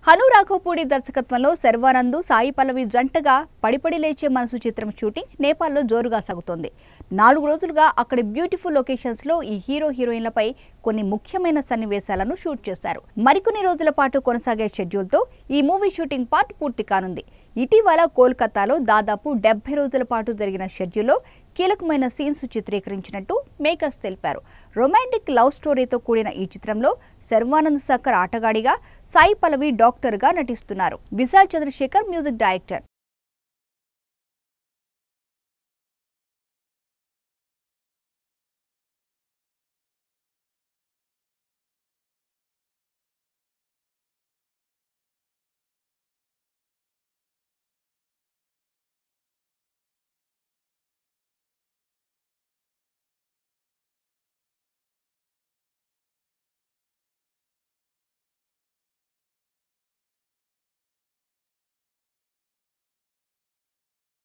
హను రాఘవపూడి దర్శకత్వంలో శర్వానంద్ సాయి పల్లవి జంటగా పడిపడి లేచే మనసు చిత్రం షూటింగ్ నేపాల్లో జోరుగా సాగుతోంది నాలుగు రోజులుగా అక్కడి బ్యూటిఫుల్ లొకేషన్స్ లో ఈ హీరో హీరోయిన్లపై కొన్ని ముఖ్యమైన సన్నివేశాలను షూట్ చేశారు మరికొన్ని రోజుల పాటు కొనసాగే షెడ్యూల్తో ఈ మూవీ షూటింగ్ పార్ట్ పూర్తి కానుంది ఇటీవల కోల్కతాలో దాదాపు డెబ్బై రోజుల పాటు జరిగిన షెడ్యూల్లో కీలకమైన సీన్స్ చిత్రీకరించినట్టు మేకర్స్ తెలిపారు రొమాంటిక్ లవ్ స్టోరీతో కూడిన ఈ చిత్రంలో శర్వానంద్ సక్కర్ ఆటగాడిగా సాయి పల్లవి డాక్టర్గా నటిస్తున్నారు విశాల్ చంద్రశేఖర్ మ్యూజిక్ డైరెక్టర్